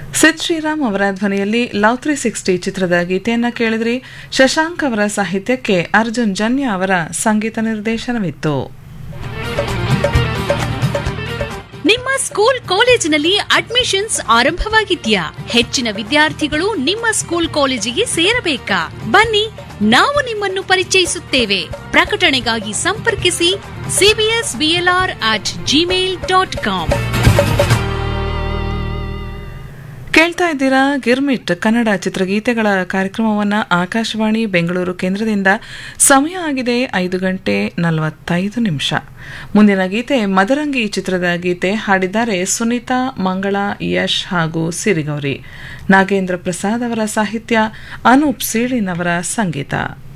ಸಿದ್ ಶ್ರೀರಾಮ್ ಅವರ ಧ್ವನಿಯಲ್ಲಿ love three sixty ಚಿತ್ರದ ಗೀತೆಯನ್ನ ಕೇಳಿದ್ರಿ ಶಶಾಂಕ್ ಅವರ ಸಾಹಿತ್ಯಕ್ಕೆ ಅರ್ಜುನ್ ಜನ್ಯ ಅವರ ಸಂಗೀತ ನಿರ್ದೇಶನವಿತ್ತು ನಿಮ್ಮ ಸ್ಕೂಲ್ ಕಾಲೇಜಿನಲ್ಲಿ ಅಡ್ಮಿಷನ್ಸ್ ಆರಂಭವಾಗಿದ್ಯಾ ಹೆಚ್ಚಿನ ವಿದ್ಯಾರ್ಥಿಗಳು ನಿಮ್ಮ ಸ್ಕೂಲ್ ಕಾಲೇಜಿಗೆ ಸೇರಬೇಕಾ ಬನ್ನಿ ನಾವು ನಿಮ್ಮನ್ನು ಪರಿಚಯಿಸುತ್ತೇವೆ ಪ್ರಕಟಣೆಗಾಗಿ ಸಂಪರ್ಕಿಸಿ CBS BLR at Gmail dot com ಕೇಳ್ತಾ ಇದ್ದೀರಾ ಗಿರ್ಮಿಟ್ ಕನ್ನಡ ಚಿತ್ರಗೀತೆಗಳ ಕಾರ್ಯಕ್ರಮವನ್ನ ಆಕಾಶವಾಣಿ ಬೆಂಗಳೂರು ಕೇಂದ್ರದಿಂದ ಸಮಯ ಆಗಿದೆ ಐದು ಗಂಟೆ ನಲವತ್ತೈದು ನಿಮಿಷ ಮುಂದಿನ ಗೀತೆ ಮದರಂಗಿ ಚಿತ್ರದ ಗೀತೆ ಹಾಡಿದ್ದಾರೆ ಸುನೀತಾ ಮಂಗಳ ಯಶ್ ಹಾಗೂ ಸಿರಿಗೌರಿ ನಾಗೇಂದ್ರ ಪ್ರಸಾದ್ ಅವರ ಸಾಹಿತ್ಯ ಅನೂಪ್ ಸೀಳಿನವರ ಸಂಗೀತ